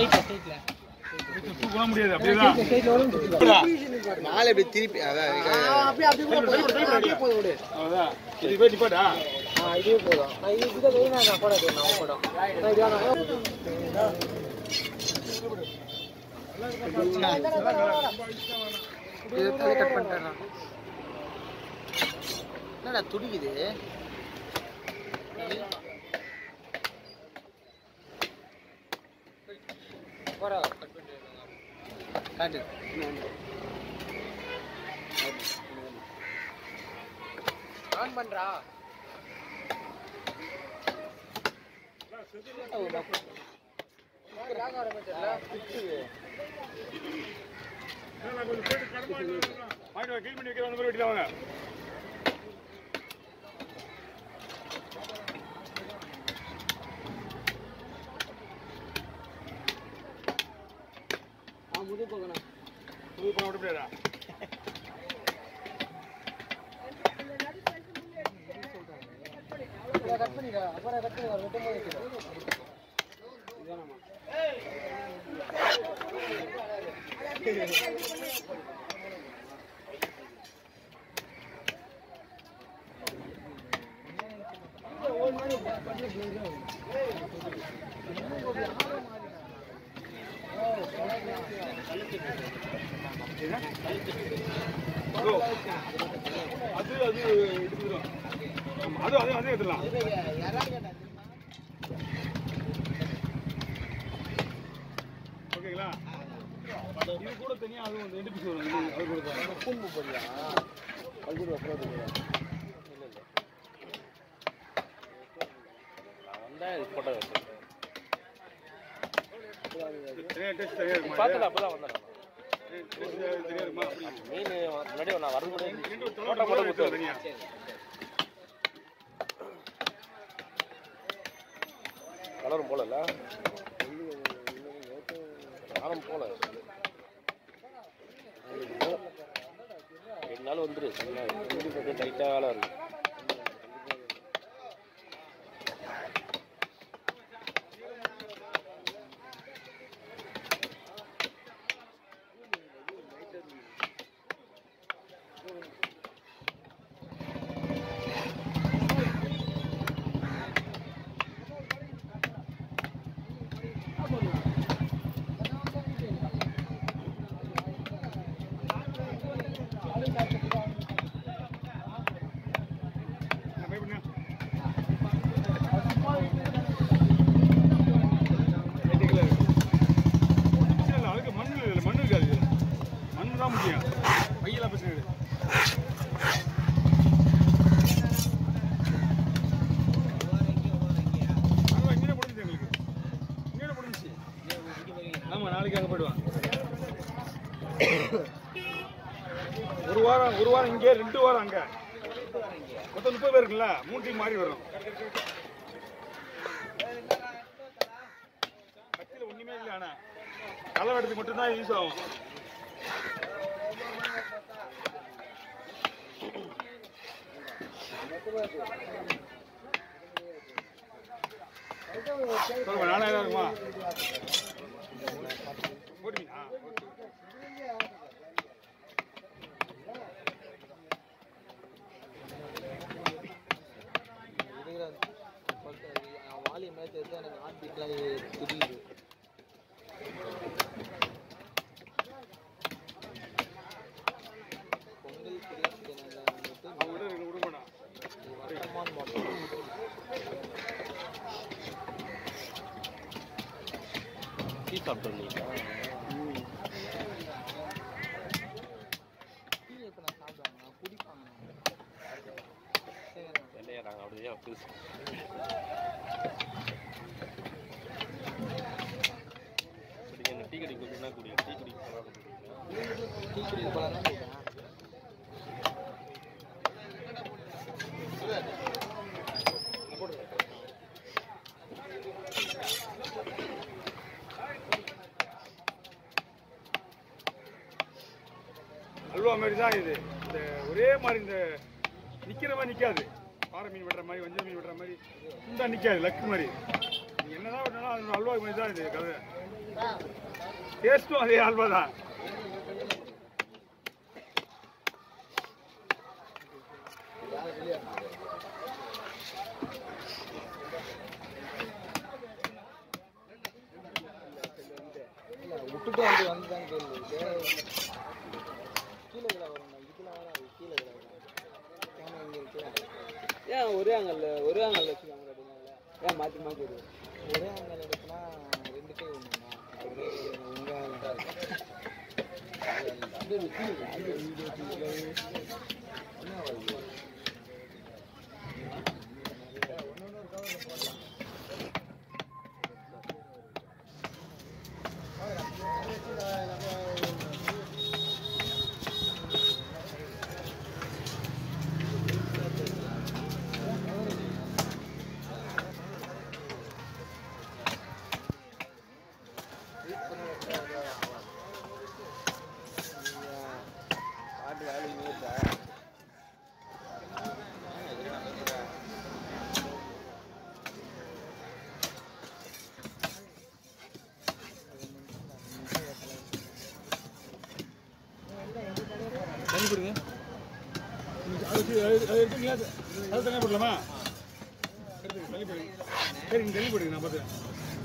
போக முடியாது அப்படிதான் மாலை இப்படி திருப்பி அதான் அப்படியே அப்படியே கூட போதும் அப்படியே போதும் விடு அதான் இது போய் நிப்பாட்டா ஆ இதுவே போதும் நான் இது இதுதான் மெயினாக நான் போட நான் போடும் நான் இது வேணாம் இது தலை கட் பண்ணிட்டேன் என்னடா துடிக்குது போடா கட் பண்ணிட்டு காட்டு ஆன் பண்றா வாங்கிட்டு வா க்ளீன் பண்ணி வைக்கிற அந்த மாதிரி வெட்டிட்டு வாங்க முடி போகணும் புது பணம் விட முடியாதா கட் பண்ணிடா அப்புறம் கட் பண்ணி வெட்டும் போது வச்சிடும் அதோ. அது அது எடுத்துக்கிறோம் ஆமா, அது அது அதே எடுத்துடலாம் ஓகேங்களா இது கூட தனியா அது வந்து ரெண்டு பீஸ் வரும் இது அது கூட தான் தனியா டேஸ்ட் தனியா இருக்குமா பார்த்தல அப்பதான் வந்தேன் டேஸ்ட் தனியா இருக்குமா அப்படி மீன் முன்னாடி நான் வரது கூட ரெண்டு ஒரு தொண்ணூறு கூட எடுத்து தனியா கலரும் போலல நானும் போல ரெண்டு நாள் வந்துரு கொஞ்சம் டைட்டாக வேலை இருக்கு நான் pay பண்ணு. ரைட்டுங்களா இருக்கு. இல்ல, இல்ல, அதுக்கு மண்ணு இல்லை, மண்ணு இருக்காது இதுல. மண்ணு தான் முக்கியம் மையெல்லாம் பிரச்சனை கிடையாது ஆமா, இங்கேயே முடிஞ்சுது எங்களுக்கு. இங்கேயே முடிஞ்சுச்சு. ஆமா, நாளைக்கு அங்க போயிடுவான் ஒரு வாரம் ஒரு வாரம் இங்கே ரெண்டு வாரம் அங்க மொத்தம் முப்பது பேர் இருக்குல்ல மூணு டீம் மாறி வரும் கத்தியில ஒண்ணுமே இல்லை ஆனா களவெடுத்து மட்டும்தான் யூஸ் ஆகும் சொல்லுங்க நாலாயிரம் இருக்குமா போடுவீங்க ஆ, ஓகே. வாலியம் மேட்ச் எடுத்து எனக்கு ஹார்ட் பீட்லாம் துடிக்குது பொங்கல் பிரியாணி வந்துட்டு அவங்க விட ரெண்டு விட மாட்டான் வட்டமான மாட்டோம் டீ சாப்பிட்டு வந்தீங்களா டீ எப்போ நான் சாப்பிடுவாங்க குடிப்பாங்க சரி இல்லையா நாங்கள் அப்படியே புதுசு குடிங்க இந்த டீ கடி குடினா குடிங்க டீ குடி டீ குடிக்க போலாம் தான் சொல்றேன் அல்வா மாதிரி தான் இது இந்த ஒரே மாதிரி இந்த நிக்கிற மாதிரி நிக்காது பாறை மீன் வெட்டுற மாதிரி வஞ்சல் மீன் வெட்டுற மாதிரி இந்த நிக்காது லக்கு மாதிரி நீ என்னதான் வெட்டினாலும் அது அல்வா மாதிரி தான் இது கதை டேஸ்ட்டும் அதே ஆல்வா தான் விட்டுட்டு வந்து வந்து தான் கேள்வி கீழே விழா வரும் இதுல வராது கீழே விழா வரும் கேமரா இங்கே இருக்குல்ல ஏன் ஒரே ஆங்கல்ல ஒரே ஆங்கல்ல வச்சு கேமரா எடுக்கணும்ல ஏன் மாற்றி மாற்றி எடுக்கும் ஒரே ஆங்கல் எடுக்குன்னா ரெண்டு கை ஒன்றுமா ஒரே உங்க பாட்டு வேலை நிறுத்தா தண்ணி கொடுங்க அது அது- அது எடுத்துங்களா அது தனியாக போடலாமா எடுத்துங்க தள்ளி போடுங்க சரி நீங்கள் தள்ளி போடுங்க நான் பார்த்துக்கிறேன்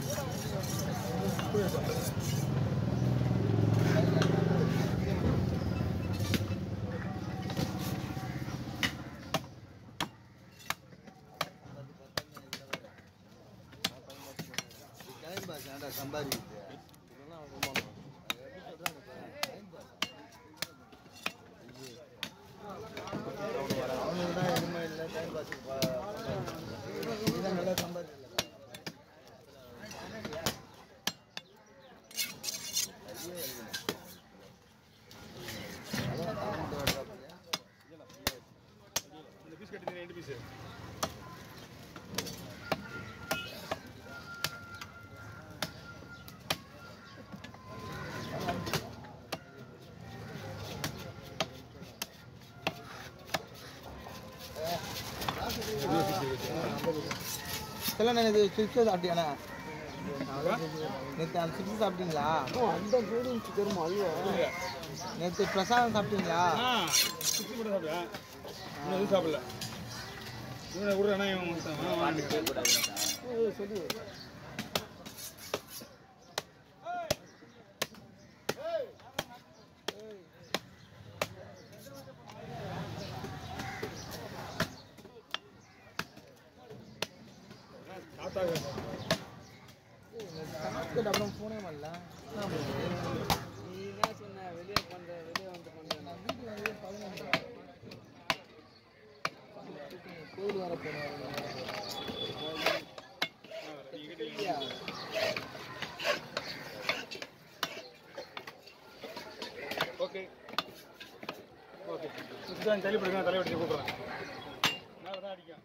சம்பாதிக்குது அவனுக்கு தான் எதுவுமே இல்லை டைம் பாஸ் இதான் நல்லா சம்பாதிக்கல இந்த பீஸ் கட்டி ரெண்டு பீஸு இதெல்லாம் நான் இது சிப்ஸ் சாப்பிட்டியாண்ணா நேற்று அந்த சிப்ஸ் சாப்பிட்டீங்களா அந்த நூடுல்ஸ் பெருமா ஐயோ நேற்று பிரசாதம் சாப்பிட்டீங்களா ஆ சிப்ஸ் மட்டும் சாப்பிட்டேன் இன்னும் எதுவும் சாப்பிடல இவனை விடுறேன்னா இவன் வாங்கிட்டு சொல்லு தாத்தா சாப்பிட்டு அப்புறம் ஃபோனே வரல நீ என்ன சொன்ன வெளியே பண்ற வெளியே வந்து பண்றேன் கோயில் வர போனேன் ஓகே ஓகே இதுதான் தள்ளி போடுங்க தலை வெட்டி கூப்பிட்றேன் நான் தான் அடிக்கும்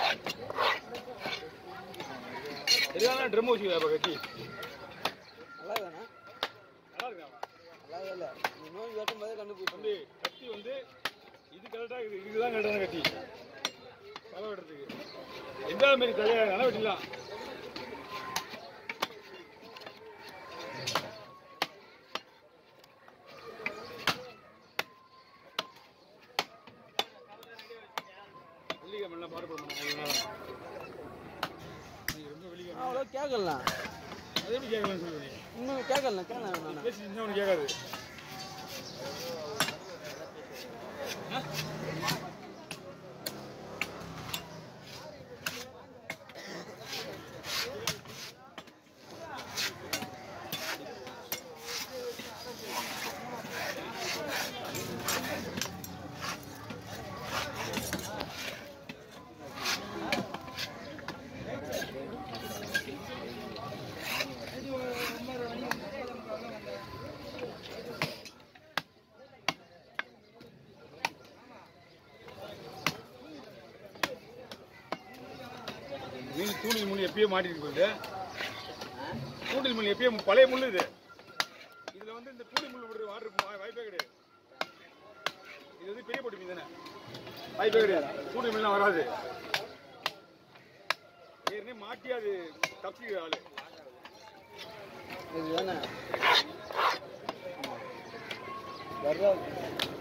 சரியான ட்ரம் வச்சு இப்போ கட்டி நல்லா தானே நல்லா இருக்கா நல்லா இல்லை நீ நோய் வெட்டும் போதே கண்டுபிடிச்சு தம்பி கத்தி வந்து இது கரெக்டாக இருக்குது இதுதான் கரெக்டான கத்தி தலை வெட்டுறதுக்கு எந்த மாரி தலையாக நல்லா வெட்டிடலாம் வெள்ளிக்கிழமெல்லாம் பாடுபட மாட்டாங்க ரொம்ப வெள்ளிக்கிழமை அவ்வளோ கேட்கலாம் அது எப்படி கேட்கலாம்னு சொல்லுவீங்க இன்னும் கேட்கலாம் கேட்கலாம் நான் பேசி இருந்தால் உனக்கு கேட்காது மீன் தூண்டில் முள் எப்பயோ மாட்டிட்டு போகுது தூண்டில் முள் எப்பயோ பழைய முள் இது இதுல வந்து இந்த தூண்டில் முள் விடுற வாட்டர் வாய்ப்பே கிடையாது இது வந்து பெரிய போட்டு மீன் தானே வாய்ப்பே கிடையாது தூண்டில் முள்லாம் வராது ஏற்கனவே மாட்டி அது தப்பிச்சுக்கிற ஆளு இதுதானே வர்ற